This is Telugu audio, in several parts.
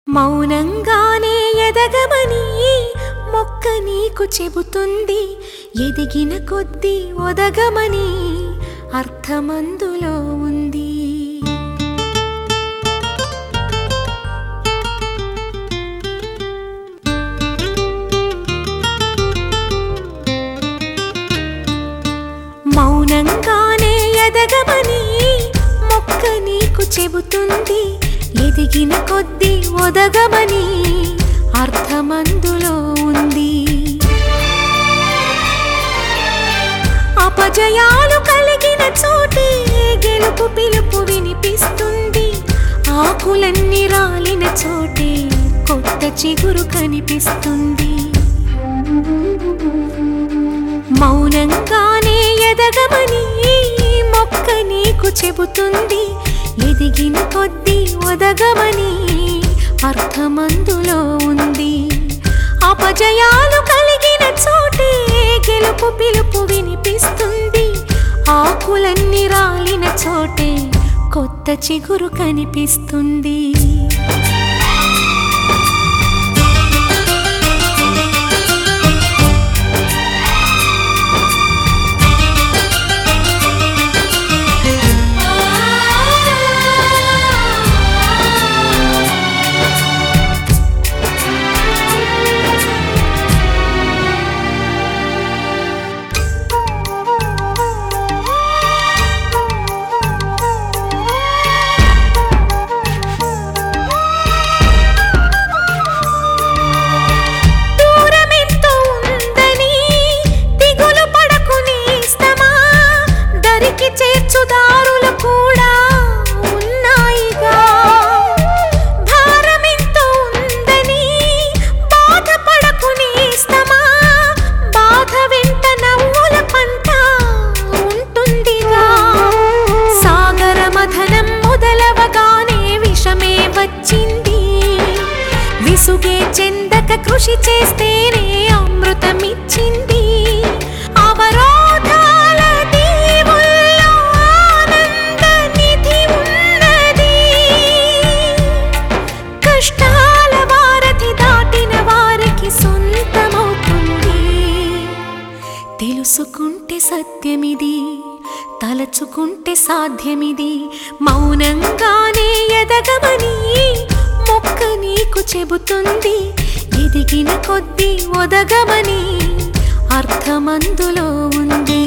మౌనంగానే ఎదగమని మొక్క నీకు చెబుతుంది ఎదిగిన కొద్దీ ఒదగమని అర్థమందులో ఉంది మౌనంగానే ఎదగమని మొక్క నీకు చెబుతుంది ఎదిగిన కొద్దీ ఒదగమని అర్థమందులో ఉంది అపజయాలు కలిగిన చోటే గెలుపు పిలుపు వినిపిస్తుంది ఆకులన్నీ రాలిన చోటే కొత్త చిగురు కనిపిస్తుంది మౌనంగానే ఎదగమని మొక్క నీకు చెబుతుంది ఎదిగిన కొద్దీ ఒదగమని అర్థమందులో ఉంది అపజయాలు కలిగిన చోటే గెలుపు పిలుపు వినిపిస్తుంది ఆకులన్నీ రాలిన చోటే కొత్త చిగురు కనిపిస్తుంది దూరమెంతో ఉందని దిగులు పడకు నేస్తమా దరికి చేర్చుదారులు కూడా ఉన్నాయిగా భారమెంతో ఉందని బాధపడకు నేస్తమా బాధ వెంట నవ్వుల పంట ఉంటుందిగా సాగర మథనం మొదలవగానే విషమే వచ్చింది విసుగే చెందక కృషి చేస్తేనే అమృతమిచ్చింది అవరోధాల దీవుల్లో ఆనంద నిధి ఉన్నది కష్టాల వారధి దాటిన వారికి సొంతమవుతుంది తెలుసుకుంటే సత్యమిది తలచుకుంటే సాధ్యమిది మౌనంగానే ఎదగమని మొక్క నీకు చెబుతుంది ఎదిగిన కొద్దీ ఒదగమని అర్థమందులో ఉంది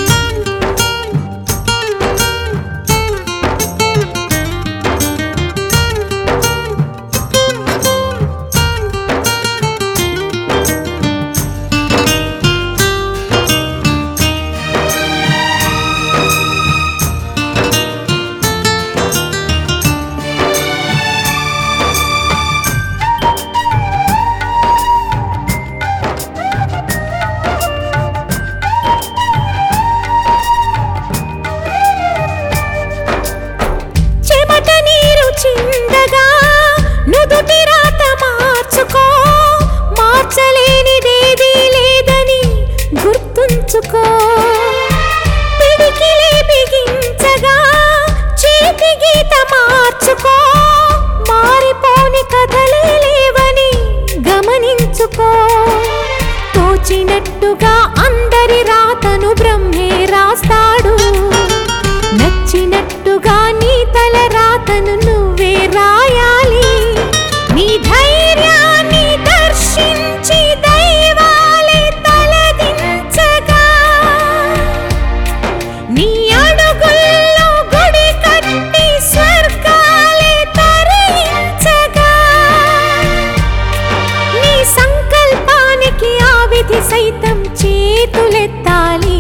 చెమట నీరు చిందగా నుదుటి రాత మార్చుకో మార్చలేనిదేదీ లేదని గుర్తుంచుకో పిడికిలే బిగించగా చేతి గీత మార్చుకో మారిపోని కథలే లేవని గమనించుకో తోచినట్టుగా అందరి రాతను బ్రహ్మే రాస్తాడు నచ్చినట్టుగా నీ తల రాతను నువ్వే రాయాలి నీ ధైర్యాన్ని దర్శించి దైవాలే తలదించగా నీ అడుగుల్లో గుడి కట్టి స్వర్గాలే తరలించగా నీ సంకల్పానికి ఆ విధి సైతం చేతులెత్తాలి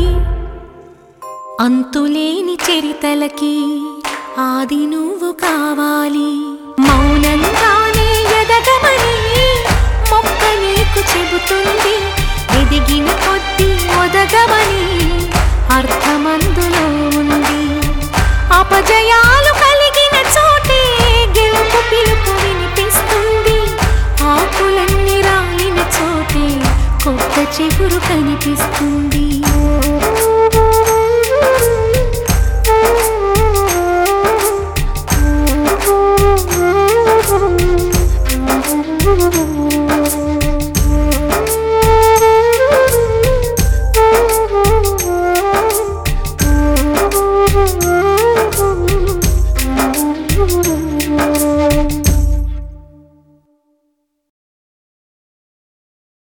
అంతులేని చరితలకి ఆది నువ్వు కావాలి మౌనంగానే ఎదగమని మొక్క నీకు చెబుతుంది ఎదిగిన కొద్దీ ఒదగమని అర్థమందులో ఉంది అపజయాలు కలిగిన చోటే గెలుపు పిలుపు వినిపిస్తుంది ఆకులన్నీ రాలిన చోటే కొత్త చిగురు కనిపిస్తుంది